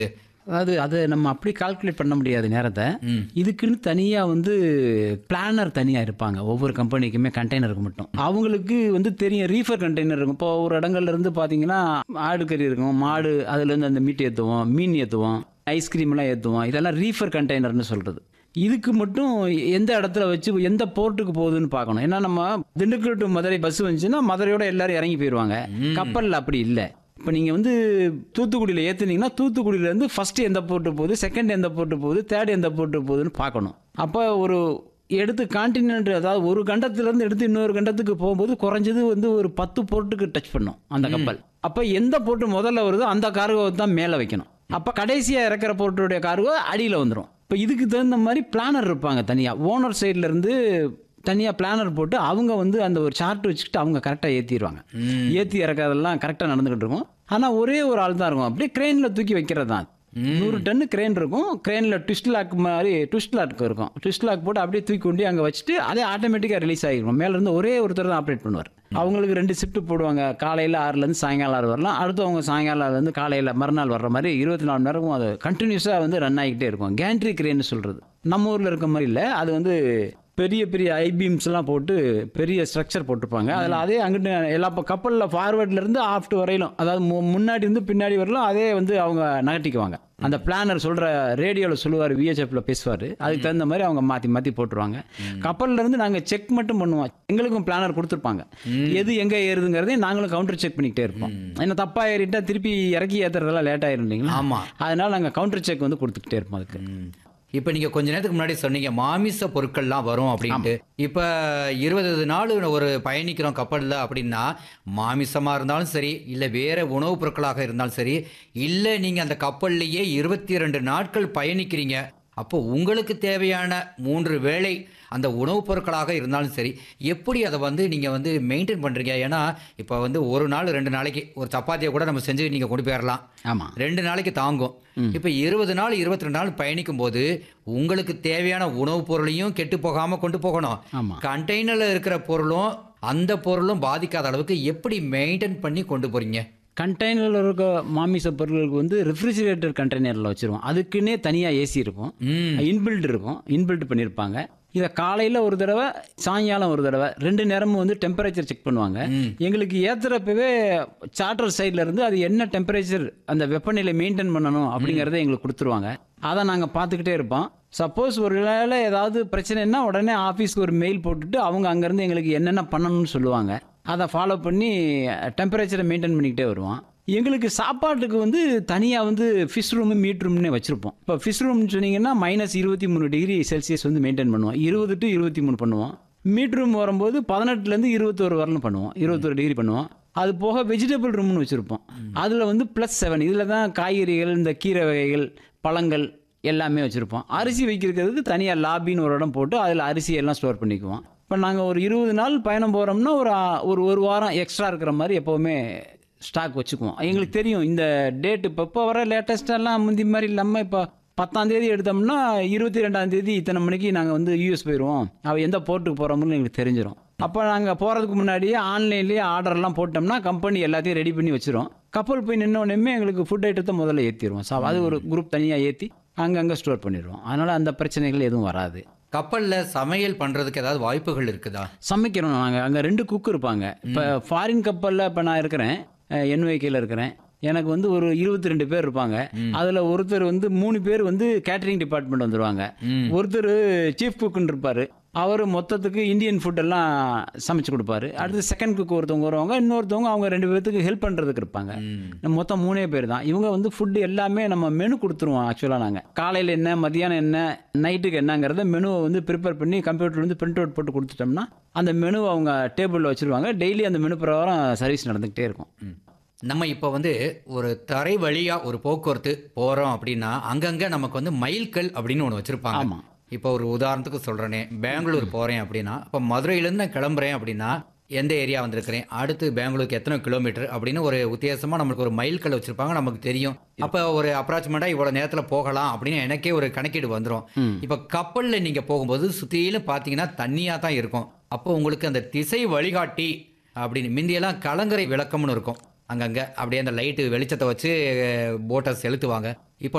அதாவது அதை நம்ம அப்படி கால்குலேட் பண்ண முடியாது நேரத்தை ம். இதுக்குன்னு தனியாக வந்து பிளானர் தனியாக இருப்பாங்க ஒவ்வொரு கம்பெனிக்குமே கண்டெய்னருக்கு மட்டும் அவங்களுக்கு வந்து தெரியும் ரீஃபர் கண்டெய்னர் இருக்கும் இப்போ ஒரு இடங்கள்ல இருந்து பார்த்தீங்கன்னா ஆடு கறி இருக்கும் மாடு அதுலேருந்து அந்த மீட் ஏற்றுவோம் மீன் ஏற்றுவோம் ஐஸ்கிரீம்லாம் ஏற்றுவோம் இதெல்லாம் ரீஃபர் கண்டெய்னர்னு சொல்கிறது இதுக்கு மட்டும் எந்த இடத்துல வச்சு எந்த போர்ட்டுக்கு போகுதுன்னு பார்க்கணும் ஏன்னா நம்ம திண்டுக்கல் டு மதுரை பஸ் வந்துச்சுன்னா மதுரையோட எல்லாரும் இறங்கி போயிடுவாங்க கப்பலில் அப்படி இல்லை இப்போ நீங்கள் வந்து தூத்துக்குடியில் ஏற்றுனீங்கன்னா தூத்துக்குடியிலேருந்து ஃபஸ்ட்டு எந்த போர்ட்டு போகுது செகண்ட் எந்த போர்ட்டு போகுது தேர்ட் எந்த போர்ட்டு போகுதுன்னு பார்க்கணும் அப்போ ஒரு எடுத்து கான்டினென்ட் அதாவது ஒரு கண்டத்துலேருந்து எடுத்து இன்னொரு கண்டத்துக்கு போகும்போது குறைஞ்சது வந்து ஒரு பத்து போர்ட்டுக்கு டச் பண்ணும் அந்த கப்பல் அப்போ எந்த போர்ட்டு முதல்ல வருதோ அந்த கார்கோவை தான் மேலே வைக்கணும் அப்போ கடைசியாக இறக்குற போர்ட்டுடைய கார்கோ அடியில் வந்துடும் இப்போ இதுக்கு தகுந்த மாதிரி பிளானர் இருப்பாங்க தனியாக ஓனர் சைட்லேருந்து தனியாக பிளானர் போட்டு அவங்க வந்து அந்த ஒரு சார்ட் வச்சுக்கிட்டு அவங்க கரெக்டாக ஏற்றிடுவாங்க ஏற்றி இறக்கறதெல்லாம் கரெக்டாக நடந்துக்கிட்டு இருக்கும் ஆனால் ஒரே ஒரு ஆள் தான் இருக்கும் அப்படியே கிரெயினில் தூக்கி வைக்கிறது தான் நூறு டன்னு கிரெயின் இருக்கும் கிரெயினில் ட்விஸ்ட் லாக் மாதிரி ட்விஸ்ட் லாக் இருக்கும் ட்விஸ்ட் லாக் போட்டு அப்படியே தூக்கி கொண்டு அங்கே வச்சுட்டு அதே ஆட்டோமேட்டிக்காக ரிலீஸ் ஆகிருக்கும் மேலேருந்து ஒரே ஒருத்தர் தான் ஆப்ரேட் பண்ணுவார் அவங்களுக்கு ரெண்டு ஷிஃப்ட் போடுவாங்க காலையில் ஆறுலேருந்து சாயங்காலம் ஆறு வரலாம் அடுத்து அவங்க சாயங்காலம் ஆறுலேருந்து காலையில் மறுநாள் வர்ற மாதிரி இருபத்தி நாலு மணி நேரமும் அது கண்டினியூஸாக வந்து ரன் ஆகிக்கிட்டே இருக்கும் கேண்ட்ரி கிரெயின்னு சொல்கிறது நம்ம ஊரில் இருக்க மாதிரி இல்லை அது வந்து பெரிய பெரிய ஐபீம்ஸ்லாம் போட்டு பெரிய ஸ்ட்ரக்சர் போட்டிருப்பாங்க அதில் அதே அங்கிட்டு எல்லா இப்போ கப்பலில் ஃபார்வேர்ட்லேருந்து ஆஃப்ட் வரையிலும் அதாவது மு- முன்னாடி இருந்து பின்னாடி வரலும் அதே வந்து அவங்க நகட்டிக்குவாங்க அந்த பிளானர் சொல்கிற ரேடியோவில் சொல்லுவார் விஹெச்எஃப்ல பேசுவார் அதுக்கு தகுந்த மாதிரி அவங்க மாற்றி மாற்றி போட்டுருவாங்க கப்பல்ல இருந்து நாங்கள் செக் மட்டும் பண்ணுவோம் எங்களுக்கும் பிளானர் கொடுத்துருப்பாங்க எது எங்கே ஏறுதுங்கிறதையும் நாங்களும் கவுண்டர் செக் பண்ணிக்கிட்டே இருப்போம் ஏன்னா தப்பாக ஏறிட்டா திருப்பி இறக்கி ஏற்றுறதெல்லாம் லேட் ஆயிரும் இல்லைங்களா ஆமா. அதனால நாங்கள் கவுண்டர் செக் வந்து கொடுத்துக்கிட்டே இருப்போம் அதுக்கு இப்போ நீங்க கொஞ்ச நேரத்துக்கு முன்னாடி சொன்னீங்க மாமிச பொருட்கள்லாம் வரும் அப்படின்ட்டு இப்போ இருபது நாள் ஒரு பயணிக்கிறோம் கப்பலில் அப்படின்னா மாமிசமாக இருந்தாலும் சரி இல்லை வேற உணவுப் பொருட்களாக இருந்தாலும் சரி இல்லை நீங்கள் அந்த கப்பல்லையே இருபத்தி ரெண்டு நாட்கள் பயணிக்கிறீங்க அப்போ உங்களுக்கு தேவையான மூன்று வேளை அந்த உணவுப் பொருட்களாக இருந்தாலும் சரி எப்படி அதை வந்து நீங்கள் வந்து மெயின்டைன் பண்ணுறீங்க ஏன்னா இப்போ வந்து ஒரு நாள் ரெண்டு நாளைக்கு ஒரு சப்பாத்தியை கூட நம்ம செஞ்சு நீங்கள் கொண்டு போயிடலாம் ஆமாம் ரெண்டு நாளைக்கு தாங்கும் இப்போ இருபது நாள் இருபத்தி ரெண்டு நாள் பயணிக்கும் போது உங்களுக்கு தேவையான உணவுப் பொருளையும் கெட்டு போகாம கொண்டு போகணும் ஆமா. கண்டெய்னர்ல இருக்கிற பொருளும் அந்த பொருளும் பாதிக்காத அளவுக்கு எப்படி மெயின்டைன் பண்ணி கொண்டு போறீங்க கண்டெய்னரில் இருக்க மாமிச பொருட்களுக்கு வந்து ரெஃப்ரிஜிரேட்டர் கண்டெய்னரில் வச்சுருவோம் அதுக்குன்னே தனியாக ஏசி இருக்கும் ம் இன்பில்ட் இருக்கும் இன்பில்ட் பண்ணியிருப்பாங்க இதை காலையில் ஒரு தடவை சாயங்காலம் ஒரு தடவை ரெண்டு நேரமும் வந்து டெம்பரேச்சர் செக் பண்ணுவாங்க எங்களுக்கு ஏற்றுறப்பவே சார்ட்டர் சைடில் இருந்து அது என்ன டெம்பரேச்சர் அந்த வெப்பநிலை மெயின்டைன் பண்ணணும் அப்படிங்கிறத எங்களுக்கு கொடுத்துருவாங்க அதை நாங்கள் பார்த்துக்கிட்டே இருப்போம் சப்போஸ் ஒரு வேளை ஏதாவது பிரச்சனைன்னா உடனே ஆஃபீஸ்க்கு ஒரு மெயில் போட்டுட்டு அவங்க அங்கேருந்து எங்களுக்கு என்னென்ன பண்ணணும்னு சொல்லுவாங்க அதை ஃபாலோ பண்ணி டெம்பரேச்சரை மெயின்டைன் பண்ணிக்கிட்டே வருவோம் எங்களுக்கு சாப்பாட்டுக்கு வந்து தனியாக வந்து ஃபிஷ் ரூமு மீட் ரூம்னே வச்சுருப்போம் இப்போ ஃபிஷ் ரூம்னு சொன்னீங்கன்னா மைனஸ் இருபத்தி மூணு டிகிரி செல்சியஸ் வந்து மெயின்டைன் பண்ணுவோம் இருபது டு இருபத்தி மூணு பண்ணுவோம் மீட் ரூம் வரும்போது பதினெட்டுலேருந்து இருபத்தோரு வரலும் பண்ணுவோம் இருபத்தோரு டிகிரி பண்ணுவோம் அது போக வெஜிடபிள் ரூம்னு வச்சுருப்போம் அதில் வந்து ப்ளஸ் செவன் இதில் தான் காய்கறிகள் இந்த கீரை வகைகள் பழங்கள் எல்லாமே வச்சுருப்போம் அரிசி வைக்கிறதுக்கு தனியாக லாபின்னு ஒரு இடம் போட்டு அதில் அரிசி எல்லாம் ஸ்டோர் பண்ணிக்குவோம் இப்போ நாங்கள் ஒரு இருபது நாள் பயணம் போகிறோம்னா ஒரு ஆ- ஒரு ஒரு வாரம் எக்ஸ்ட்ரா இருக்கிற மாதிரி எப்போவுமே ஸ்டாக் வச்சுக்குவோம் எங்களுக்கு தெரியும் இந்த டேட் இப்போ இப்போ வர லேட்டஸ்டெல்லாம் முந்தி மாதிரி இல்லாமல் இப்போ பத்தாம் தேதி எடுத்தோம்னா இருபத்தி ரெண்டாம் தேதி இத்தனை மணிக்கு நாங்கள் வந்து யூஎஸ் போயிடுவோம் அவள் எந்த போர்ட்டுக்கு போகிறோம்னு எங்களுக்கு தெரிஞ்சிடும் அப்போ நாங்கள் போகிறதுக்கு முன்னாடியே ஆன்லைன்லேயே ஆர்டர்லாம் போட்டோம்னா கம்பெனி எல்லாத்தையும் ரெடி பண்ணி வச்சிரும் கப்பல் போய் நின்ன உடனே எங்களுக்கு ஃபுட் ஐட்டத்தை முதல்ல ஏற்றிடுவோம் ஸோ அது ஒரு குரூப் தனியாக ஏற்றி அங்கங்கே ஸ்டோர் பண்ணிடுவோம் அதனால் அந்த பிரச்சனைகள் எதுவும் வராது கப்பல்ல சமையல் பண்றதுக்கு ஏதாவது வாய்ப்புகள் இருக்குதா சமைக்கிறோம் நாங்கள் அங்கே ரெண்டு குக் இருப்பாங்க இப்போ ஃபாரின் கப்பலில் இப்போ நான் இருக்கிறேன் என்ஒய்கேல இருக்கிறேன் எனக்கு வந்து ஒரு இருபத்தி ரெண்டு பேர் இருப்பாங்க அதில் ஒருத்தர் வந்து மூணு பேர் வந்து கேட்டரிங் டிபார்ட்மெண்ட் வந்துருவாங்க ஒருத்தர் சீஃப் குக்குன்னு இருப்பார் அவர் மொத்தத்துக்கு இந்தியன் ஃபுட் எல்லாம் சமைச்சு கொடுப்பாரு அடுத்து செகண்ட் குக் ஒருத்தவங்க வருவாங்க இன்னொருத்தவங்க அவங்க ரெண்டு பேர்த்துக்கு ஹெல்ப் பண்ணுறதுக்கு இருப்பாங்க நம்ம மொத்தம் மூணே பேர் தான் இவங்க வந்து ஃபுட்டு எல்லாமே நம்ம மெனு கொடுத்துருவோம் ஆக்சுவலாக நாங்கள் காலையில் என்ன மதியானம் என்ன நைட்டுக்கு என்னங்கிறத மெனுவை வந்து ப்ரிப்பேர் பண்ணி கம்ப்யூட்டர் வந்து பிரிண்ட் அவுட் போட்டு கொடுத்துட்டோம்னா அந்த மெனுவை அவங்க டேபிளில் வச்சுருவாங்க டெய்லி அந்த மெனு பிரகாரம் சர்வீஸ் நடந்துக்கிட்டே இருக்கும் நம்ம இப்போ வந்து ஒரு தரை வழியா ஒரு போக்குவரத்து போறோம் அப்படின்னா அங்கங்க நமக்கு வந்து மைல்கல் அப்படின்னு ஒன்று வச்சிருப்பாங்க ஆமா. இப்போ ஒரு உதாரணத்துக்கு சொல்றேனே பெங்களூர் போறேன் அப்படின்னா இப்போ மதுரையிலேருந்து நான் கிளம்புறேன் அப்படின்னா எந்த ஏரியா வந்திருக்கிறேன் அடுத்து பெங்களூருக்கு எத்தனை கிலோமீட்டர் அப்படின்னு ஒரு வித்தியாசமா நமக்கு ஒரு மைல்கல் வச்சிருப்பாங்க நமக்கு தெரியும் அப்போ ஒரு அப்ராக்சிமேட்டா இவ்வளவு நேரத்துல போகலாம் அப்படின்னு எனக்கே ஒரு கணக்கீடு வந்துடும் இப்போ கப்பல்ல நீங்க போகும்போது சுத்தியிலும் பார்த்தீங்கன்னா தண்ணியா தான் இருக்கும் அப்போ உங்களுக்கு அந்த திசை வழிகாட்டி அப்படின்னு முந்தியெல்லாம் கலங்கரை விளக்கம்னு இருக்கும் அங்கங்கே அப்படியே அந்த லைட்டு வெளிச்சத்தை வச்சு போட்டை செலுத்துவாங்க